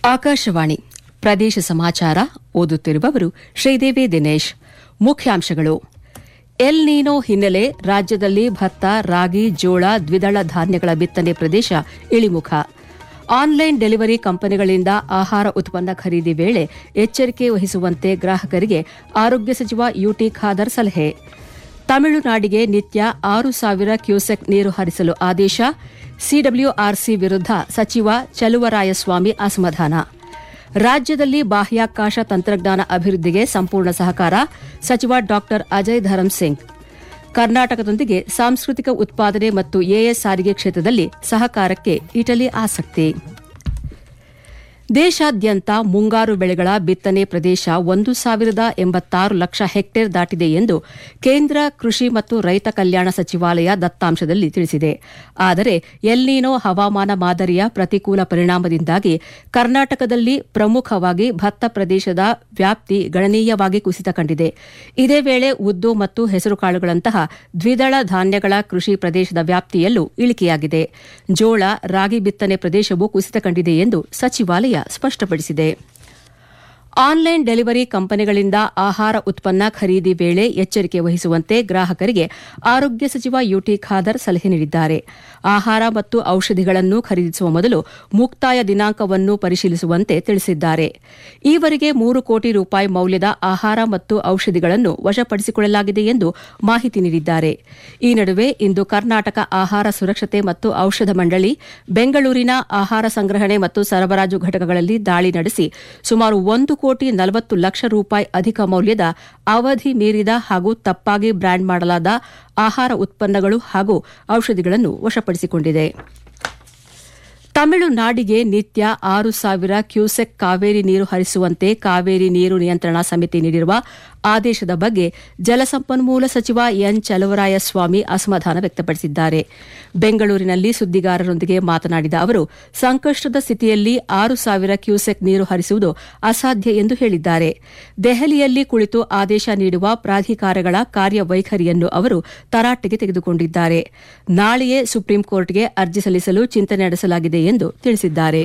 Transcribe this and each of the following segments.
ಆಕಾಶವಾಣಿ ಪ್ರದೇಶ ಸಮಾಚಾರ ಓದುತ್ತಿರುವವರು ಶ್ರೀದೇವಿ ದಿನೇಶ್ ಮುಖ್ಯಾಂಶಗಳು ಎಲ್ ನೀನೋ ಹಿನ್ನೆಲೆ ರಾಜ್ಯದಲ್ಲಿ ಭತ್ತ ರಾಗಿ ಜೋಳ ದ್ವಿದಳ ಧಾನ್ಯಗಳ ಬಿತ್ತನೆ ಪ್ರದೇಶ ಇಳಿಮುಖ ಆನ್ಲೈನ್ ಡೆಲಿವರಿ ಕಂಪನಿಗಳಿಂದ ಆಹಾರ ಉತ್ಪನ್ನ ಖರೀದಿ ವೇಳೆ ಎಚ್ಚರಿಕೆ ವಹಿಸುವಂತೆ ಗ್ರಾಹಕರಿಗೆ ಆರೋಗ್ಯ ಸಚಿವ ಯುಟಿ ಖಾದರ್ ಸಲಹೆ ತಮಿಳುನಾಡಿಗೆ ನಿತ್ಯ ಆರು ಸಾವಿರ ಕ್ಯೂಸೆಕ್ ನೀರು ಹರಿಸಲು ಆದೇಶ ಸಿಡಬ್ಲ್ಯೂಆರ್ಸಿ ವಿರುದ್ಧ ಸಚಿವ ಚಲುವರಾಯಸ್ವಾಮಿ ಅಸಮಾಧಾನ ರಾಜ್ಯದಲ್ಲಿ ಬಾಹ್ಯಾಕಾಶ ತಂತ್ರಜ್ಞಾನ ಅಭಿವೃದ್ಧಿಗೆ ಸಂಪೂರ್ಣ ಸಹಕಾರ ಸಚಿವ ಡಾ ಅಜಯ್ ಧರಂ ಸಿಂಗ್ ಕರ್ನಾಟಕದೊಂದಿಗೆ ಸಾಂಸ್ಕೃತಿಕ ಉತ್ಪಾದನೆ ಮತ್ತು ಎಎಸ್ ಸಾರಿಗೆ ಕ್ಷೇತ್ರದಲ್ಲಿ ಸಹಕಾರಕ್ಕೆ ಇಟಲಿ ಆಸಕ್ತಿ ದೇಶಾದ್ಯಂತ ಮುಂಗಾರು ಬೆಳೆಗಳ ಬಿತ್ತನೆ ಪ್ರದೇಶ ಒಂದು ಸಾವಿರದ ಎಂಬತ್ತಾರು ಲಕ್ಷ ಹೆಕ್ಟೇರ್ ದಾಟಿದೆ ಎಂದು ಕೇಂದ್ರ ಕೃಷಿ ಮತ್ತು ರೈತ ಕಲ್ಯಾಣ ಸಚಿವಾಲಯ ದತ್ತಾಂಶದಲ್ಲಿ ತಿಳಿಸಿದೆ ಆದರೆ ಎಲ್ನೀನೋ ಹವಾಮಾನ ಮಾದರಿಯ ಪ್ರತಿಕೂಲ ಪರಿಣಾಮದಿಂದಾಗಿ ಕರ್ನಾಟಕದಲ್ಲಿ ಪ್ರಮುಖವಾಗಿ ಭತ್ತ ಪ್ರದೇಶದ ವ್ಯಾಪ್ತಿ ಗಣನೀಯವಾಗಿ ಕುಸಿತ ಕಂಡಿದೆ ಇದೇ ವೇಳೆ ಉದ್ದು ಮತ್ತು ಹೆಸರುಕಾಳುಗಳಂತಹ ದ್ವಿದಳ ಧಾನ್ಯಗಳ ಕೃಷಿ ಪ್ರದೇಶದ ವ್ಯಾಪ್ತಿಯಲ್ಲೂ ಇಳಿಕೆಯಾಗಿದೆ ಜೋಳ ರಾಗಿ ಬಿತ್ತನೆ ಪ್ರದೇಶವೂ ಕುಸಿತ ಕಂಡಿದೆ ಎಂದು ಸಚಿವಾಲಯ ಸ್ಪಷ್ಟಪಡಿಸಿದೆ ಆನ್ಲೈನ್ ಡೆಲಿವರಿ ಕಂಪನಿಗಳಿಂದ ಆಹಾರ ಉತ್ಪನ್ನ ಖರೀದಿ ವೇಳೆ ಎಚ್ಚರಿಕೆ ವಹಿಸುವಂತೆ ಗ್ರಾಹಕರಿಗೆ ಆರೋಗ್ಯ ಸಚಿವ ಯುಟಿ ಖಾದರ್ ಸಲಹೆ ನೀಡಿದ್ದಾರೆ ಆಹಾರ ಮತ್ತು ಔಷಧಿಗಳನ್ನು ಖರೀದಿಸುವ ಮೊದಲು ಮುಕ್ತಾಯ ದಿನಾಂಕವನ್ನು ಪರಿಶೀಲಿಸುವಂತೆ ತಿಳಿಸಿದ್ದಾರೆ ಈವರೆಗೆ ಮೂರು ಕೋಟಿ ರೂಪಾಯಿ ಮೌಲ್ಯದ ಆಹಾರ ಮತ್ತು ಔಷಧಿಗಳನ್ನು ವಶಪಡಿಸಿಕೊಳ್ಳಲಾಗಿದೆ ಎಂದು ಮಾಹಿತಿ ನೀಡಿದ್ದಾರೆ ಈ ನಡುವೆ ಇಂದು ಕರ್ನಾಟಕ ಆಹಾರ ಸುರಕ್ಷತೆ ಮತ್ತು ಔಷಧ ಮಂಡಳಿ ಬೆಂಗಳೂರಿನ ಆಹಾರ ಸಂಗ್ರಹಣೆ ಮತ್ತು ಸರಬರಾಜು ಘಟಕಗಳಲ್ಲಿ ದಾಳಿ ನಡೆಸಿ ಸುಮಾರು ಒಂದು ಕೋಟಿ ನಲವತ್ತು ಲಕ್ಷ ರೂಪಾಯಿ ಅಧಿಕ ಮೌಲ್ಯದ ಅವಧಿ ಮೀರಿದ ಹಾಗೂ ತಪ್ಪಾಗಿ ಬ್ರ್ಯಾಂಡ್ ಮಾಡಲಾದ ಆಹಾರ ಉತ್ಪನ್ನಗಳು ಹಾಗೂ ಔಷಧಿಗಳನ್ನು ವಶಪಡಿಸಿಕೊಂಡಿದೆ ತಮಿಳುನಾಡಿಗೆ ನಿತ್ಯ ಆರು ಸಾವಿರ ಕ್ಯೂಸೆಕ್ ಕಾವೇರಿ ನೀರು ಹರಿಸುವಂತೆ ಕಾವೇರಿ ನೀರು ನಿಯಂತ್ರಣ ಸಮಿತಿ ನೀಡಿರುವ ಆದೇಶದ ಬಗ್ಗೆ ಜಲಸಂಪನ್ಮೂಲ ಸಚಿವ ಎನ್ ಚಲುವರಾಯಸ್ವಾಮಿ ಅಸಮಾಧಾನ ವ್ಯಕ್ತಪಡಿಸಿದ್ದಾರೆ ಬೆಂಗಳೂರಿನಲ್ಲಿ ಸುದ್ದಿಗಾರರೊಂದಿಗೆ ಮಾತನಾಡಿದ ಅವರು ಸಂಕಷ್ಟದ ಸ್ಥಿತಿಯಲ್ಲಿ ಆರು ಸಾವಿರ ಕ್ಯೂಸೆಕ್ ನೀರು ಹರಿಸುವುದು ಅಸಾಧ್ಯ ಎಂದು ಹೇಳಿದ್ದಾರೆ ದೆಹಲಿಯಲ್ಲಿ ಕುಳಿತು ಆದೇಶ ನೀಡುವ ಪ್ರಾಧಿಕಾರಗಳ ಕಾರ್ಯವೈಖರಿಯನ್ನು ಅವರು ತರಾಟೆಗೆ ತೆಗೆದುಕೊಂಡಿದ್ದಾರೆ ನಾಳೆಯೇ ಸುಪ್ರೀಂ ಕೋರ್ಟ್ಗೆ ಅರ್ಜಿ ಸಲ್ಲಿಸಲು ಚಿಂತನೆ ನಡೆಸಲಾಗಿದೆ ಎಂದು ತಿಳಿಸಿದ್ದಾರೆ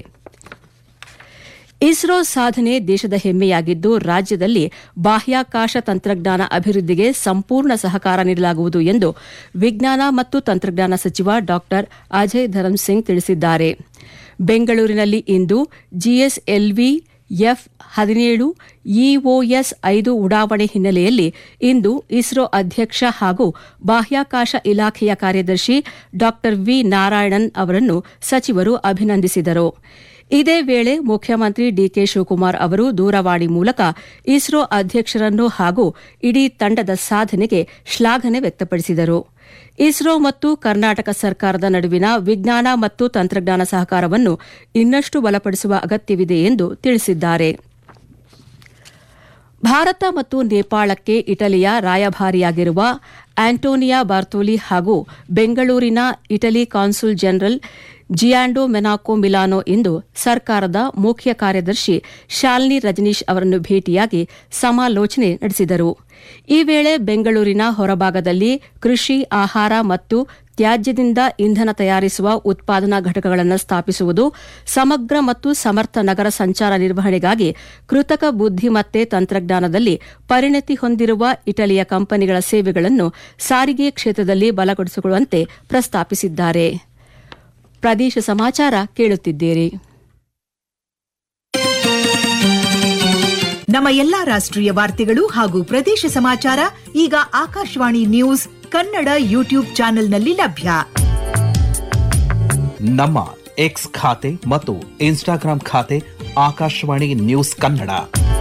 ಇಸ್ರೋ ಸಾಧನೆ ದೇಶದ ಹೆಮ್ಮೆಯಾಗಿದ್ದು ರಾಜ್ಯದಲ್ಲಿ ಬಾಹ್ಯಾಕಾಶ ತಂತ್ರಜ್ಞಾನ ಅಭಿವೃದ್ಧಿಗೆ ಸಂಪೂರ್ಣ ಸಹಕಾರ ನೀಡಲಾಗುವುದು ಎಂದು ವಿಜ್ಞಾನ ಮತ್ತು ತಂತ್ರಜ್ಞಾನ ಸಚಿವ ಡಾ ಅಜಯ್ ಧರಂ ಸಿಂಗ್ ತಿಳಿಸಿದ್ದಾರೆ ಬೆಂಗಳೂರಿನಲ್ಲಿ ಇಂದು ಜಿಎಸ್ಎಲ್ವಿ ಎಫ್ ಹದಿನೇಳು ಇಒಎಸ್ ಐದು ಉಡಾವಣೆ ಹಿನ್ನೆಲೆಯಲ್ಲಿ ಇಂದು ಇಸ್ರೋ ಅಧ್ಯಕ್ಷ ಹಾಗೂ ಬಾಹ್ಯಾಕಾಶ ಇಲಾಖೆಯ ಕಾರ್ಯದರ್ಶಿ ಡಾ ವಿ ನಾರಾಯಣನ್ ಅವರನ್ನು ಸಚಿವರು ಅಭಿನಂದಿಸಿದರು ಇದೇ ವೇಳೆ ಮುಖ್ಯಮಂತ್ರಿ ಡಿಕೆ ಶಿವಕುಮಾರ್ ಅವರು ದೂರವಾಣಿ ಮೂಲಕ ಇಸ್ರೋ ಅಧ್ಯಕ್ಷರನ್ನು ಹಾಗೂ ಇಡೀ ತಂಡದ ಸಾಧನೆಗೆ ಶ್ಲಾಘನೆ ವ್ಯಕ್ತಪಡಿಸಿದರು ಇಸ್ರೋ ಮತ್ತು ಕರ್ನಾಟಕ ಸರ್ಕಾರದ ನಡುವಿನ ವಿಜ್ಞಾನ ಮತ್ತು ತಂತ್ರಜ್ಞಾನ ಸಹಕಾರವನ್ನು ಇನ್ನಷ್ಟು ಬಲಪಡಿಸುವ ಅಗತ್ಯವಿದೆ ಎಂದು ತಿಳಿಸಿದ್ದಾರೆ ಭಾರತ ಮತ್ತು ನೇಪಾಳಕ್ಕೆ ಇಟಲಿಯ ರಾಯಭಾರಿಯಾಗಿರುವ ಆಂಟೋನಿಯಾ ಬಾರ್ತೋಲಿ ಹಾಗೂ ಬೆಂಗಳೂರಿನ Italy consul general Giando Menaco Milano ಇಂದು ಸರ್ಕಾರದ ಮುಖ್ಯ ಕಾರ್ಯದರ್ಶಿ ಶಾಲಿನಿ ರಜನೀಶ್ ಅವರನ್ನು ಭೇಟಿಯಾಗಿ ಸಮಾಲೋಚನೆ ನಡೆಸಿದರು ಈ ವೇಳೆ ಬೆಂಗಳೂರಿನ ಹೊರಭಾಗದಲ್ಲಿ ಕೃಷಿ ಆಹಾರ ಮತ್ತು ತ್ಯಾಜ್ಯದಿಂದ ಇಂಧನ ತಯಾರಿಸುವ ಉತ್ಪಾದನಾ ಘಟಕಗಳನ್ನು ಸ್ಥಾಪಿಸುವುದು ಸಮಗ್ರ ಮತ್ತು ಸಮರ್ಥ ನಗರ ಸಂಚಾರ ನಿರ್ವಹಣೆಗಾಗಿ ಕೃತಕ ಬುದ್ದಿಮತ್ತೆ ತಂತ್ರಜ್ಞಾನದಲ್ಲಿ ಪರಿಣತಿ ಹೊಂದಿರುವ ಇಟಲಿಯ ಕಂಪನಿಗಳ ಸೇವೆಗಳನ್ನು ಸಾರಿಗೆ ಕ್ಷೇತ್ರದಲ್ಲಿ ಬಲಗೊಳಿಸಿಕೊಳ್ಳುವಂತೆ ಪ್ರಸ್ತಾಪಿಸಿದ್ದಾರೆ ಪ್ರದೇಶ ಸಮಾಚಾರ ಕೇಳುತ್ತಿದ್ದೀರಿ ನಮ್ಮ ಎಲ್ಲಾ ರಾಷ್ಟ್ರೀಯ ವಾರ್ತೆಗಳು ಹಾಗೂ ಪ್ರದೇಶ ಸಮಾಚಾರ ಈಗ ಆಕಾಶವಾಣಿ ನ್ಯೂಸ್ ಕನ್ನಡ ಯೂಟ್ಯೂಬ್ ಚಾನೆಲ್ನಲ್ಲಿ ಲಭ್ಯ ನಮ್ಮ ಎಕ್ಸ್ ಖಾತೆ ಮತ್ತು ಇನ್ಸ್ಟಾಗ್ರಾಂ ಖಾತೆ ಆಕಾಶವಾಣಿ ನ್ಯೂಸ್ ಕನ್ನಡ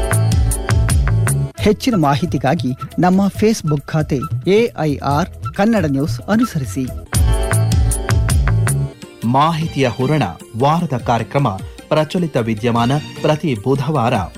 ಹೆಚ್ಚಿನ ಮಾಹಿತಿಗಾಗಿ ನಮ್ಮ ಫೇಸ್ಬುಕ್ ಖಾತೆ ಎಐಆರ್ ಕನ್ನಡ ನ್ಯೂಸ್ ಅನುಸರಿಸಿ ಮಾಹಿತಿಯ ಹೂರಣ ವಾರದ ಕಾರ್ಯಕ್ರಮ ಪ್ರಚಲಿತ ವಿದ್ಯಮಾನ ಪ್ರತಿ ಬುಧವಾರ